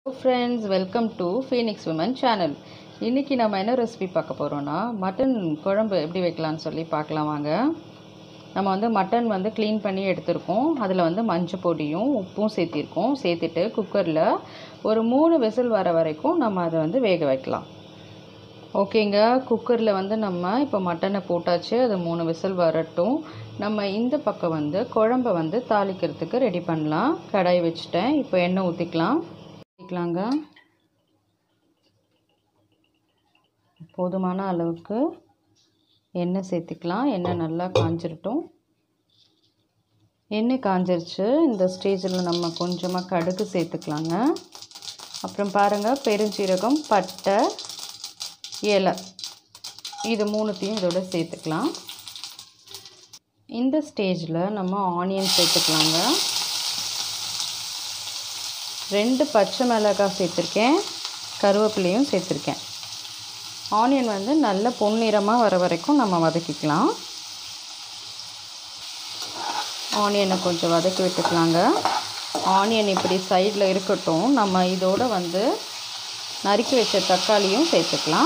friends welcome to Phoenix women channel இன்றைக்கி நம்ம என்ன ரெசிபி பார்க்க போகிறோன்னா மட்டன் குழம்பு எப்படி வைக்கலாம்னு சொல்லி பார்க்கலாம் வாங்க நம்ம வந்து மட்டன் வந்து க்ளீன் பண்ணி எடுத்திருக்கோம் அதில் வந்து மஞ்சள் பொடியும் உப்பும் சேர்த்திருக்கோம் சேர்த்துட்டு குக்கரில் ஒரு மூணு விசில் வர வரைக்கும் நம்ம அதை வந்து வேக வைக்கலாம் ஓகேங்க குக்கரில் வந்து நம்ம இப்போ மட்டனை போட்டாச்சு அது மூணு விசில் வரட்டும் நம்ம இந்த பக்கம் வந்து குழம்ப வந்து தாளிக்கிறதுக்கு ரெடி பண்ணலாம் கடாய் வச்சுட்டேன் இப்போ எண்ணெய் ஊற்றிக்கலாம் ஊற்றிக்கலாங்க போதுமான அளவுக்கு எண்ணெய் சேர்த்துக்கலாம் எண்ணெய் நல்லா காஞ்சிரட்டும் எண்ணெய் காஞ்சிருச்சு இந்த ஸ்டேஜில் நம்ம கொஞ்சமாக கடுகு சேர்த்துக்கலாங்க அப்புறம் பாருங்கள் பெருஞ்சீரகம் பட்டை இலை இது மூணுத்தையும் இதோட சேர்த்துக்கலாம் இந்த ஸ்டேஜில் நம்ம ஆனியன் சேர்த்துக்கலாங்க ரெண்டு பச்சை மிளகாய் சேர்த்துருக்கேன் கருவேப்பிலையும் சேர்த்துருக்கேன் ஆனியன் வந்து நல்ல பொன்னிறமாக வர வரைக்கும் நம்ம வதக்கிக்கலாம் ஆனியனை கொஞ்சம் வதக்கி விட்டுக்கலாங்க ஆனியன் இப்படி சைடில் இருக்கட்டும் நம்ம இதோட வந்து நறுக்கி வச்ச தக்காளியும் சேர்த்துக்கலாம்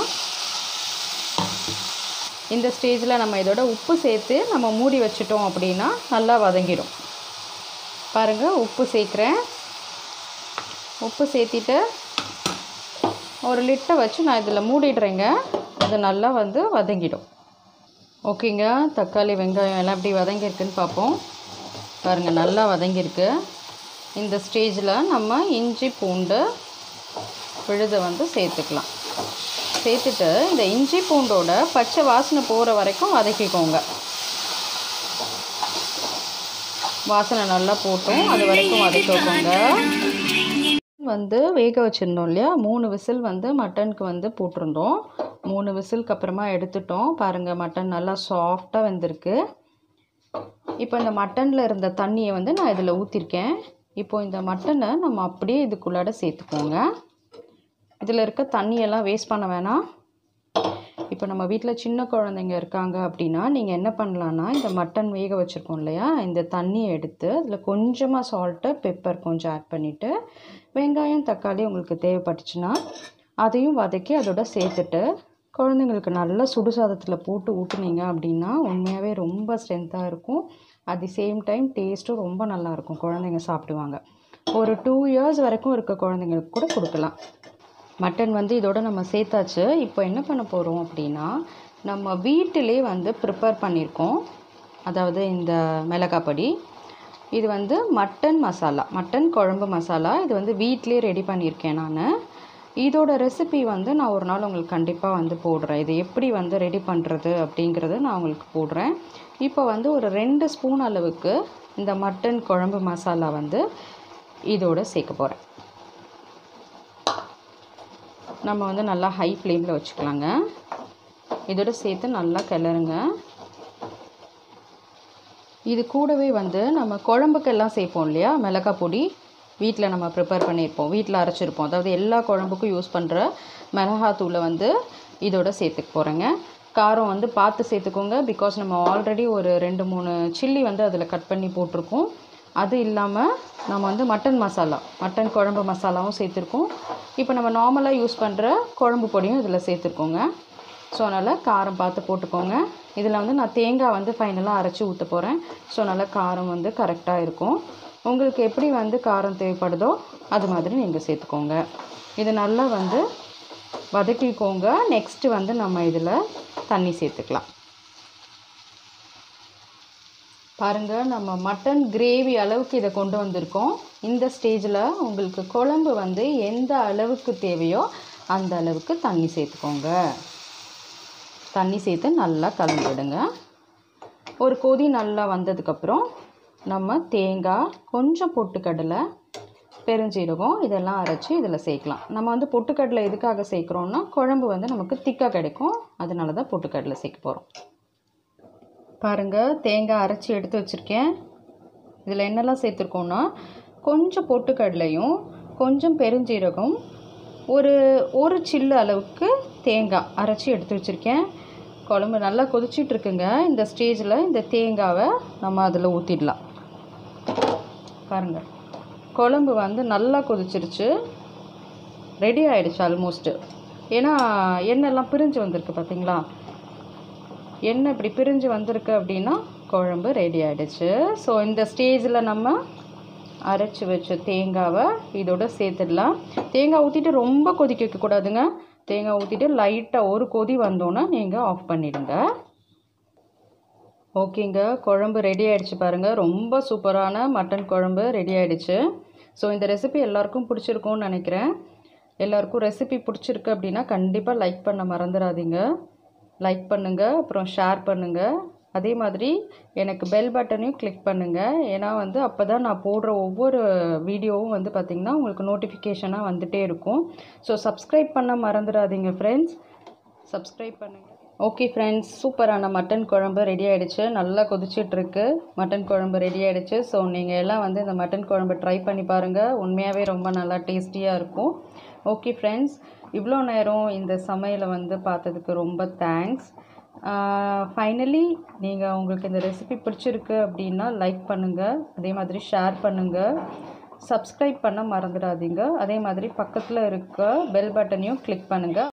இந்த ஸ்டேஜில் நம்ம இதோட உப்பு சேர்த்து நம்ம மூடி வச்சிட்டோம் அப்படின்னா நல்லா வதங்கிடும் பாருங்கள் உப்பு சேர்க்குறேன் உப்பு சேர்த்திட்டு ஒரு லிட்டை வச்சு நான் இதில் மூடிடுறேங்க அது நல்லா வந்து வதங்கிடும் ஓகேங்க தக்காளி வெங்காயம் எல்லாம் எப்படி வதங்கியிருக்குன்னு பார்ப்போம் பாருங்கள் நல்லா வதங்கியிருக்கு இந்த ஸ்டேஜில் நம்ம இஞ்சி பூண்டு விழுதை வந்து சேர்த்துக்கலாம் சேர்த்துட்டு இந்த இஞ்சி பூண்டோட பச்சை வாசனை போகிற வரைக்கும் வதக்கிக்கோங்க வாசனை நல்லா போட்டும் அது வரைக்கும் வதக்கிக்கோங்க வந்து வேக வச்சுருந்தோம் இல்லையா மூணு விசில் வந்து மட்டனுக்கு வந்து போட்டிருந்தோம் மூணு விசிலுக்கு அப்புறமா எடுத்துட்டோம் பாருங்கள் மட்டன் நல்லா சாஃப்டாக வெந்திருக்கு இப்போ இந்த மட்டனில் இருந்த தண்ணியை வந்து நான் இதில் ஊற்றிருக்கேன் இப்போ இந்த மட்டனை நம்ம அப்படியே இதுக்குள்ளாட சேர்த்துக்கோங்க இதில் இருக்க தண்ணியெல்லாம் வேஸ்ட் பண்ண வேணாம் இப்போ நம்ம வீட்டில் சின்ன குழந்தைங்க இருக்காங்க அப்படின்னா நீங்கள் என்ன பண்ணலான்னா இந்த மட்டன் வேக வச்சுருக்கோம் இல்லையா இந்த தண்ணியை எடுத்து அதில் கொஞ்சமாக சால்ட்டு பெப்பர் கொஞ்சம் ஆட் பண்ணிவிட்டு வெங்காயம் தக்காளி உங்களுக்கு தேவைப்பட்டுச்சுன்னா அதையும் வதக்கி அதோட சேர்த்துட்டு குழந்தைங்களுக்கு நல்லா சுடுசாதத்தில் போட்டு ஊட்டுனீங்க அப்படின்னா உண்மையாகவே ரொம்ப ஸ்ட்ரென்த்தாக இருக்கும் அட் தி சேம் டைம் டேஸ்ட்டும் ரொம்ப நல்லாயிருக்கும் குழந்தைங்க சாப்பிடுவாங்க ஒரு டூ இயர்ஸ் வரைக்கும் இருக்க குழந்தைங்களுக்கு கூட கொடுக்கலாம் மட்டன் வந்து இதோட நம்ம சேர்த்தாச்சு இப்போ என்ன பண்ண போகிறோம் அப்படின்னா நம்ம வீட்டிலே வந்து ப்ரிப்பேர் பண்ணியிருக்கோம் அதாவது இந்த மிளகாய் பொடி இது வந்து மட்டன் மசாலா மட்டன் குழம்பு மசாலா இது வந்து வீட்டிலே ரெடி பண்ணியிருக்கேன் நான் இதோட ரெசிபி வந்து நான் ஒரு நாள் உங்களுக்கு கண்டிப்பாக வந்து போடுறேன் இது எப்படி வந்து ரெடி பண்ணுறது அப்படிங்கிறத நான் உங்களுக்கு போடுறேன் இப்போ வந்து ஒரு ரெண்டு ஸ்பூன் அளவுக்கு இந்த மட்டன் குழம்பு மசாலா வந்து இதோட சேர்க்க போகிறேன் நம்ம வந்து நல்லா ஹை ஃப்ளேமில் வச்சுக்கலாங்க இதோட சேர்த்து நல்லா கிளறுங்க இது கூடவே வந்து நம்ம குழம்புக்கெல்லாம் சேர்ப்போம் இல்லையா மிளகாய் பொடி வீட்டில் நம்ம ப்ரிப்பேர் பண்ணியிருப்போம் வீட்டில் அரைச்சிருப்போம் அதாவது எல்லா குழம்புக்கும் யூஸ் பண்ணுற மிளகாத்தூளை வந்து இதோட சேர்த்துக்க போகிறேங்க காரம் வந்து பார்த்து சேர்த்துக்கோங்க பிகாஸ் நம்ம ஆல்ரெடி ஒரு ரெண்டு மூணு சில்லி வந்து அதில் கட் பண்ணி போட்டிருக்கோம் அது இல்லாமல் நம்ம வந்து மட்டன் மசாலா மட்டன் குழம்பு மசாலாவும் சேர்த்துருக்கோம் இப்போ நம்ம நார்மலாக யூஸ் பண்ணுற குழம்பு பொடியும் இதில் சேர்த்துருக்கோங்க ஸோ அதனால் காரம் பார்த்து போட்டுக்கோங்க இதில் வந்து நான் தேங்காய் வந்து ஃபைனலாக அரைச்சி ஊற்ற போகிறேன் ஸோ அதனால் காரம் வந்து கரெக்டாக இருக்கும் உங்களுக்கு எப்படி வந்து காரம் தேவைப்படுதோ அது மாதிரி நீங்கள் சேர்த்துக்கோங்க இது நல்லா வந்து வதக்கிக்கோங்க நெக்ஸ்ட்டு வந்து நம்ம இதில் தண்ணி சேர்த்துக்கலாம் பாருங்கள் நம்ம மட்டன் கிரேவி அளவுக்கு இதை கொண்டு வந்திருக்கோம் இந்த ஸ்டேஜில் உங்களுக்கு குழம்பு வந்து எந்த அளவுக்கு தேவையோ அந்த அளவுக்கு தண்ணி சேர்த்துக்கோங்க தண்ணி சேர்த்து நல்லா கலந்து விடுங்க ஒரு கொதி நல்லா வந்ததுக்கப்புறம் நம்ம தேங்காய் கொஞ்சம் பொட்டுக்கடலை பெருஞ்சீரகம் இதெல்லாம் அரைச்சி இதில் சேர்க்கலாம் நம்ம வந்து பொட்டுக்கடலை எதுக்காக சேர்க்குறோன்னா குழம்பு வந்து நமக்கு திக்காக கிடைக்கும் அதனால தான் பொட்டுக்கடலை சேர்க்க போகிறோம் பாருங்கள் தேங்காய் அரைச்சி எடுத்து வச்சுருக்கேன் இதில் என்னெல்லாம் சேர்த்துருக்கோன்னா கொஞ்சம் பொட்டுக்கடலையும் கொஞ்சம் பெருஞ்சீரகம் ஒரு ஒரு சில்லு அளவுக்கு தேங்காய் அரைச்சி எடுத்து வச்சுருக்கேன் குழம்பு நல்லா கொதிச்சிட்ருக்குங்க இந்த ஸ்டேஜில் இந்த தேங்காவை நம்ம அதில் ஊற்றிடலாம் பாருங்கள் குழம்பு வந்து நல்லா கொதிச்சிருச்சு ரெடி ஆகிடுச்சு ஆல்மோஸ்ட்டு ஏன்னா எண்ணெய்லாம் பிரிஞ்சு வந்திருக்கு பார்த்தீங்களா எண்ணெய் இப்படி பிரிஞ்சு வந்திருக்கு அப்படின்னா குழம்பு ரெடி ஆகிடுச்சு ஸோ இந்த ஸ்டேஜில் நம்ம அரைச்சி வச்ச தேங்காவை இதோட சேர்த்துடலாம் தேங்காய் ஊற்றிட்டு ரொம்ப கொதிக்க வைக்கக்கூடாதுங்க தேங்காய் ஊற்றிட்டு லைட்டாக ஒரு கொதி வந்தோன்னே நீங்கள் ஆஃப் பண்ணிவிடுங்க ஓகேங்க குழம்பு ரெடி ஆகிடுச்சு பாருங்கள் ரொம்ப சூப்பரான மட்டன் குழம்பு ரெடி ஆகிடுச்சு ஸோ இந்த ரெசிபி எல்லாருக்கும் பிடிச்சிருக்கும்னு நினைக்கிறேன் எல்லாருக்கும் ரெசிபி பிடிச்சிருக்கு அப்படின்னா கண்டிப்பாக லைக் பண்ண மறந்துடாதீங்க லைக் பண்ணுங்கள் அப்புறம் ஷேர் பண்ணுங்கள் அதே மாதிரி எனக்கு பெல் பட்டனையும் கிளிக் பண்ணுங்கள் ஏன்னா வந்து அப்போ தான் நான் போடுற ஒவ்வொரு வீடியோவும் வந்து பார்த்திங்கன்னா உங்களுக்கு நோட்டிஃபிகேஷனாக வந்துகிட்டே இருக்கும் ஸோ சப்ஸ்கிரைப் பண்ண மறந்துடாதீங்க ஃப்ரெண்ட்ஸ் சப்ஸ்கிரைப் பண்ணுங்கள் ஓகே ஃப்ரெண்ட்ஸ் சூப்பரான மட்டன் குழம்பு ரெடி ஆகிடுச்சு நல்லா கொதிச்சிட்ருக்கு மட்டன் குழம்பு ரெடி ஆகிடுச்சு ஸோ நீங்கள் எல்லாம் வந்து இந்த மட்டன் குழம்பு ட்ரை பண்ணி பாருங்கள் உண்மையாகவே ரொம்ப நல்லா டேஸ்டியாக இருக்கும் ஓகே ஃப்ரெண்ட்ஸ் இவ்வளோ நேரம் இந்த சமையலை வந்து பார்த்ததுக்கு ரொம்ப தேங்க்ஸ் ஃபைனலி நீங்கள் உங்களுக்கு இந்த ரெசிபி பிடிச்சிருக்கு அப்படின்னா லைக் பண்ணுங்கள் அதே மாதிரி ஷேர் பண்ணுங்கள் சப்ஸ்கிரைப் பண்ண மறந்துடாதீங்க அதே மாதிரி பக்கத்தில் இருக்க பெல் பட்டனையும் கிளிக் பண்ணுங்கள்